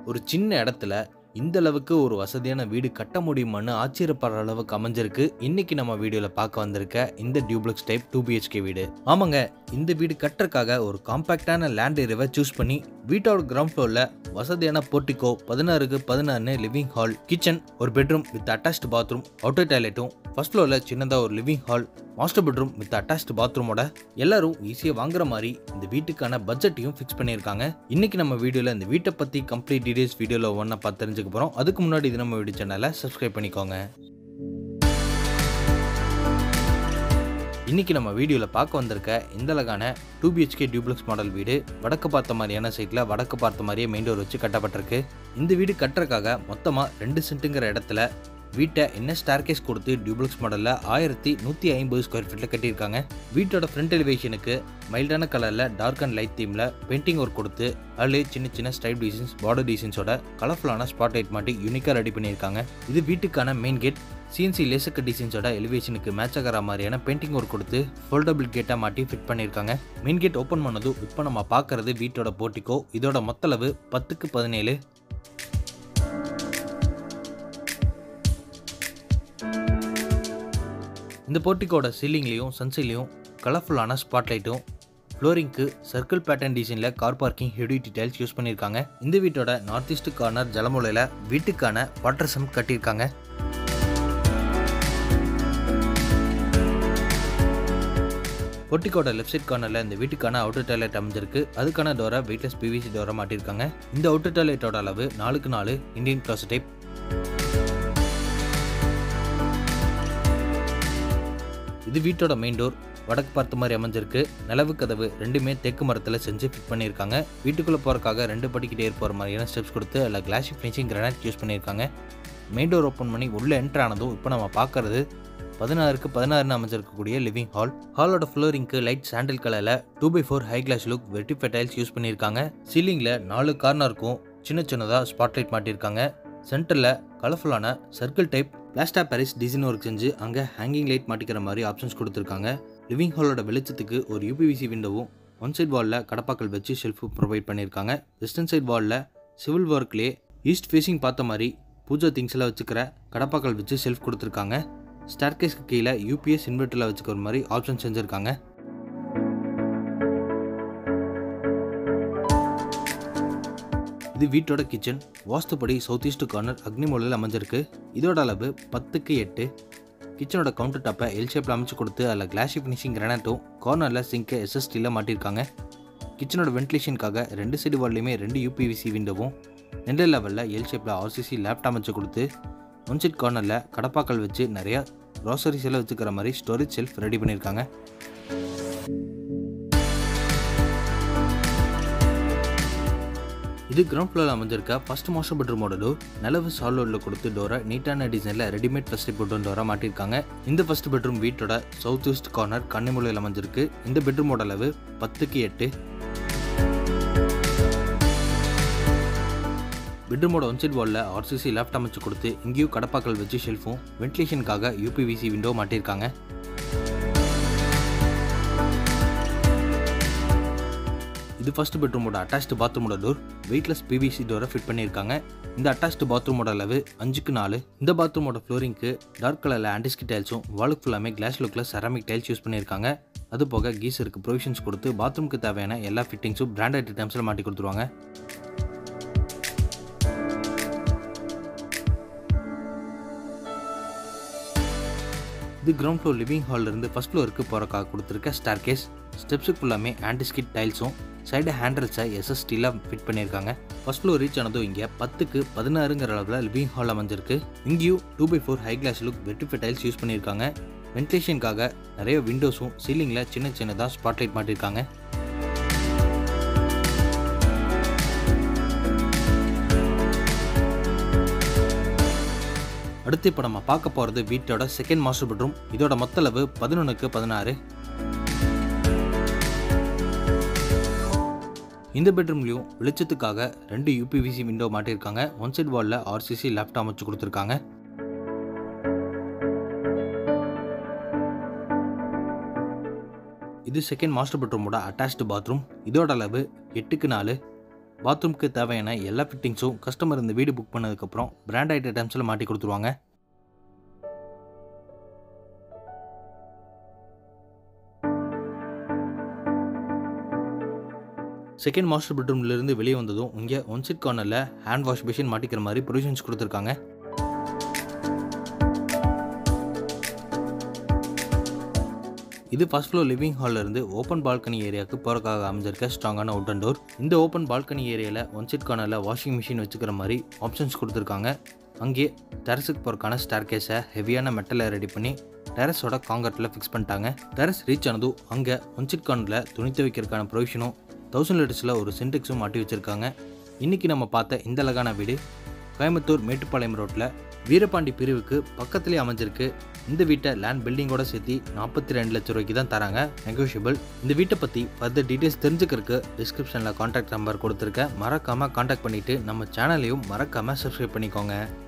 ஒரு சின்ன இடத்துல இந்த அளவுக்கு ஒரு வசதியான வீடு கட்ட முடியுமான்னு ஆச்சரியப்படுற அளவுக்கு அமைஞ்சிருக்கு இன்னைக்கு நம்ம வீடியோல பார்க்க வந்திருக்க இந்த டியூப்ளக்ஸ் டைப் டூ பிஹெச்கே வீடு ஆமாங்க இந்த வீடு கட்டுறதுக்காக ஒரு காம்பாக்டான லேண்ட் ஏரியாவை சூஸ் பண்ணி வீட்டோட கிரவுண்ட் ஃப்ளோர்ல வசதியான போர்ட்டிகோ பதினாறுக்கு பதினாறு லிவிங் ஹால் கிச்சன் ஒரு bedroom with attached bathroom outer டாய்லெட்டும் ஃபர்ஸ்ட் ஃப்ளோரில் சின்னதாக ஒரு living hall master bedroom with attached பாத்ரூமோட எல்லாரும் ஈஸியாக வாங்குற மாதிரி இந்த வீட்டுக்கான பட்ஜெட்டையும் ஃபிக்ஸ் பண்ணியிருக்காங்க இன்னைக்கு நம்ம வீடியோவில் இந்த வீட்டை பற்றி கம்ப்ளீட் டீடைல்ஸ் வீடியோவில் ஒன்றா பார்த்து தெரிஞ்சுக்க போகிறோம் அதுக்கு முன்னாடி இது நம்ம வீடியோ சேனலை சப்ஸ்கிரைப் பண்ணிக்கோங்க இன்னைக்கு நம்ம வீடியோவில் பார்க்க வந்திருக்க இந்த அழகான டூ பிஹெச்கே டியூப்ளக்ஸ் மாடல் வீடு வடக்கு பார்த்த மாதிரியான சைட்டில் வடக்கு பார்த்த மாதிரியே மெயின் டோர் வச்சு கட்டப்பட்டிருக்கு இந்த வீடு கட்டுறதுக்காக மொத்தமாக ரெண்டு சென்ட்டுங்கிற இடத்துல வீட்டை என்ன ஸ்டார்கேஸ் கொடுத்து டியூப்ளக்ஸ் மாடலில் ஆயிரத்தி நூற்றி ஐம்பது ஸ்கொயர் ஃபீட்டில் கட்டியிருக்காங்க வீட்டோட ஃப்ரண்ட் எலிவேஷனுக்கு மைல்டான கலரில் டார்க் அண்ட் லைட் தீமில் பெயிண்டிங் ஒர்க் கொடுத்து அதிலே சின்ன சின்ன ஸ்டைப் டிசைன்ஸ் பார்டர் டிசைன்ஸோட கலர்ஃபுல்லான ஸ்பாட் லைட் மாட்டி யூனிக்காக ரெடி பண்ணியிருக்காங்க இது வீட்டுக்கான மெயின் கேட் சிஎன்சி லேசக்க டிசைன்ஸோட எலிவேஷனுக்கு மேட்ச் ஆகிற மாதிரியான பெயிண்டிங் ஒர்க் கொடுத்து ஃபோல்டபிள் கேட்டாக மாட்டி ஃபிட் பண்ணியிருக்காங்க மெயின் கேட் ஓப்பன் பண்ணதும் இப்போ நம்ம பார்க்கறது வீட்டோட போர்ட்டிக்கோ இதோட மொத்தளவு பத்துக்கு பதினேழு இந்த போர்ட்டிக்கோட சீலிங்லேயும் சன்சைட்லேயும் கலர்ஃபுல்லான ஸ்பாட்லைட்டும் ஃப்ளோரிங்க்கு சர்க்கிள் பேட்டர்ன் டிசைனில் car parking heavy details use பண்ணியிருக்காங்க இந்த வீட்டோட நார்த் ஈஸ்ட் கார்னர் ஜலமூலையில் வீட்டுக்கான வாட்டர் சம் கட்டியிருக்காங்க பொட்டிக்கோட லெஃப்ட் சைட் கார்னரில் இந்த வீட்டுக்கான அவுட்டர் டாய்லெட் அமைஞ்சிருக்கு அதுக்கான டோரை வெயிட்லெஸ் பிவிசி டோரை மாட்டியிருக்காங்க இந்த அவுட்டர் டாய்லெட்டோட அளவு நாலுக்கு நாலு இந்தியன் கிளாஸ் டைப் இது வீட்டோட மெயின் டோர் வடக்கு பார்த்த மாதிரி அமைஞ்சிருக்கு நிலவு கதவு ரெண்டுமே தெற்கு மரத்தில் செஞ்சு ஃபிட் பண்ணியிருக்காங்க வீட்டுக்குள்ளே போகிறக்காக ரெண்டு படிக்கிட்டே போகிற மாதிரியான ஸ்டெப்ஸ் கொடுத்து அதில் கிளாசி ஃபினிஷிங் கிரானைட் யூஸ் பண்ணியிருக்காங்க மெயின் டோர் ஓப்பன் பண்ணி உள்ளே என்ட்ரு ஆனதும் இப்போ நம்ம பார்க்கறது பதினாறுக்கு பதினாறுன்னு அமைஞ்சிருக்கக்கூடிய லிவிங் ஹால் ஹாலோட ஃப்ளோரிங்க்கு லைட் சாண்டில் கலரில் two by four high glass look வெர்டிஃபை டைல்ஸ் யூஸ் பண்ணியிருக்காங்க சீலிங்கில் நாலு கார்னருக்கும் சின்ன சின்னதாக ஸ்பாட்லைட் மாட்டியிருக்காங்க சென்டரில் கலர்ஃபுல்லான circle type plaster of Paris design work செஞ்சு அங்கே ஹேங்கிங் லைட் மாட்டிக்கிற மாதிரி ஆப்ஷன்ஸ் கொடுத்துருக்காங்க லிவிங் ஹாலோட வெளிச்சத்துக்கு ஒரு யூபிவிசி விண்டோவும் ஒன் சைட் வாலில் கடப்பாக்கள் வச்சு ஷெல்ஃபு ப்ரொவைட் பண்ணியிருக்காங்க வெஸ்டர்ன் சைட் வாலில் சிவில் ஒர்க்லேயே ஈஸ்ட் ஃபேஸிங் பார்த்த மாதிரி பூஜா திங்ஸ் எல்லாம் வச்சுக்கிற கடப்பாக்கள் வச்சு ஷெல்ஃப் கொடுத்துருக்காங்க ஸ்டார்கேஸ்க்கு கீழே யூபிஎஸ் இன்வெர்ட்டரில் வச்சுக்கிற மாதிரி ஆப்ஷன் செஞ்சுருக்காங்க இது வீட்டோட கிச்சன் வாஸ்துப்படி சவுத் ஈஸ்ட் கார்னர் அக்னி மூலையில் அமைஞ்சிருக்கு இதோட அளவு பத்துக்கு எட்டு கிச்சனோட கவுண்டர் டாப்பை எல் ஷேப்பில் அமைச்சு கொடுத்து அதில் கிளாஷி ஃபினிஷிங் கிரானைட்டும் கார்னரில் சிங்கை எஸ்எஸ்டியில் மாட்டியிருக்காங்க கிச்சனோட வென்டிலேஷனுக்காக ரெண்டு சைடு வால்லையுமே ரெண்டு யூபிவிசி விண்டோவும் ரெண்டு லெவலில் எல் ஷேப்பில் ஆர்சிசி லேப்டாப் அமைச்சு கொடுத்து ஒன் சைட் கார்னரில் கடப்பாக்கள் வச்சு நிறையா க்ராசரிஸ் எல்லாம் வச்சுக்கிற மாதிரி ஸ்டோரேஜ் ஷெல்ஃப் ரெடி பண்ணியிருக்காங்க இது கிரவுண்ட் ஃப்ளோரில் அமைஞ்சிருக்க ஃபர்ஸ்ட் மாஸ்டர் பெட்ரூமோட டோர் நிலவு சாலோடில் கொடுத்து டோரை நீட்டான டிசைனில் ரெடிமேட் ஃபர்ஸ்ட் பெட்ரூம் டோராக மாட்டியிருக்காங்க இந்த ஃபர்ஸ்ட் பெட்ரூம் வீட்டோட சவுத் ஈஸ்ட் கார்னர் கன்னிமூலையில் அமைஞ்சிருக்கு இந்த பெட்ரூமோட அளவு பத்துக்கு எட்டு பெட்ரூமோட ஒன் சைட் வாலில் ஆர்சிசி லேப்ட் அமைச்சு கொடுத்து இங்கேயும் கடப்பாக்கள் வச்சு ஷெல்ஃபும் வென்டிலேஷனுக்காக யூபிவிசி விண்டோ மாட்டியிருக்காங்க இது ஃபர்ஸ்ட் பெட்ரூமோட அட்டாச்டு பாத்ரூமோட டோர் வெயிட்லெஸ் பிவிசி டோரை ஃபிட் பண்ணியிருக்காங்க இந்த அட்டாச்டு பாத்ரூமோட அளவு அஞ்சுக்கு நாலு இந்த பாத்ரூமோட ஃப்ளோரிங்க்கு டார்க் கலரில் ஆன்டிஸ்கி டைல்ஸும் வாலுக்கு ஃபுல்லாமே கிளாஸ் லுக்கில் செராமிக் டைல்ஸ் யூஸ் பண்ணியிருக்காங்க அது போக கீசருக்கு ப்ரொவிஷன்ஸ் கொடுத்து பாத்ரூமுக்கு தேவையான எல்லா ஃபிட்டிங்ஸும் பிராண்டட் ஐட்டம்ஸில் மாட்டி கொடுத்துருவாங்க இது கிரவுண்ட் ஃப்ளோர் லிவிங் ஹாலில் இருந்து ஃபர்ஸ்ட் ஃப்ளோருக்கு போகிறக்காக கொடுத்துருக்க ஸ்டார் கேஸ் ஸ்டெப்ஸுக்கு ஃபுல்லாமே ஆன்டிஸ்கிட் டைல்ஸும் சைடு ஹேண்டில்ஸை எஸ்எஸ்டியில் ஃபிட் பண்ணியிருக்காங்க ஃபர்ஸ்ட் ஃப்ளோர் ரீச் ஆனதும் இங்கே பத்துக்கு பதினாறுங்கிற அளவில் லிவிங் ஹால் அமைஞ்சிருக்கு இங்கேயும் two by four high glass look vitrified tiles use பண்ணியிருக்காங்க வென்டிலேஷனுக்காக நிறைய விண்டோஸும் சீலிங்கில் சின்ன சின்னதாக ஸ்பாட்லைட் மாட்டியிருக்காங்க அடுத்து இப்போ நம்ம பார்க்க போகிறது வீட்டோட செகண்ட் மாஸ்டர் பெட்ரூம் இதோட மொத்த அளவு பதினொன்றுக்கு பதினாறு இந்த பெட்ரூம்லையும் வெளிச்சத்துக்காக ரெண்டு யூபிவிசி விண்டோ மாட்டியிருக்காங்க ஒன் சைட் வாலில் ஆர்சிசி லேப்டாப் அமைச்சு கொடுத்துருக்காங்க இது செகண்ட் மாஸ்டர் பெட்ரூமோட அட்டாச்டு பாத்ரூம் இதோட அளவு எட்டுக்கு நாலு பாத்ரூம்க்கு தேவையான எல்லா ஃபிட்டிங்ஸும் கஸ்டமர் இந்த வீடு புக் பண்ணதுக்கப்புறம் பிராண்ட் ஐட்டம்ஸில் மாட்டி கொடுத்துருவாங்க செகண்ட் மாஸ்டர் பெட்ரூம்லேருந்து வெளியே வந்ததும் இங்கே ஒன் சீட் கார்னரில் ஹேண்ட் வாஷ் மிஷின் மாட்டிக்கிற மாதிரி ப்ரொவிஷன்ஸ் கொடுத்துருக்காங்க இது ஃபர்ஸ்ட் ஃப்ளோர் லிவிங் ஹாலில் இருந்து ஓப்பன் பால்கனி ஏரியாவுக்கு போகிறக்காக அமைஞ்சிருக்க ஸ்ட்ராங்கான உட்டன் டோர் இந்த ஓப்பன் பால்கனி ஏரியாவில் ஒன் சீட் கார்னரில் வாஷிங் மிஷின் வச்சுக்கிற மாதிரி ஆப்ஷன்ஸ் கொடுத்துருக்காங்க அங்கே டெரஸுக்கு போகிறக்கான ஸ்டார் கேஸை ஹெவியான மெட்டலை ரெடி பண்ணி டெரஸோட காங்கிரட்டில் ஃபிக்ஸ் பண்ணிட்டாங்க டெரஸ் ரீச் ஆனதும் அங்கே ஒன் சீட் கார்னரில் துணி துவைக்கிறதுக்கான ப்ரொவிஷனும் தௌசண்ட் லிட்டர்ஸில் ஒரு சின்டெக்ஸும் மாட்டி வச்சுருக்காங்க இன்றைக்கி நம்ம பார்த்த இந்த அழகான வீடு கோயம்புத்தூர் மேட்டுப்பாளையம் ரோட்டில் வீரபாண்டி பிரிவுக்கு பக்கத்துலேயே அமைஞ்சிருக்கு இந்த வீட்டை லேண்ட் பில்டிங்கோட சேர்த்து நாற்பத்தி ரெண்டு லட்ச ரூபாய்க்கு தான் தராங்க நெகோஷியபிள் இந்த வீட்டை பற்றி ஃபர்தர் டீட்டெயில்ஸ் தெரிஞ்சுக்கிறதுக்கு டிஸ்கிரிப்ஷனில் காண்டாக்ட் நம்பர் கொடுத்துருக்கேன் மறக்காமல் காண்டாக்ட் பண்ணிவிட்டு நம்ம சேனலையும் மறக்காமல் சப்ஸ்கிரைப் பண்ணிக்கோங்க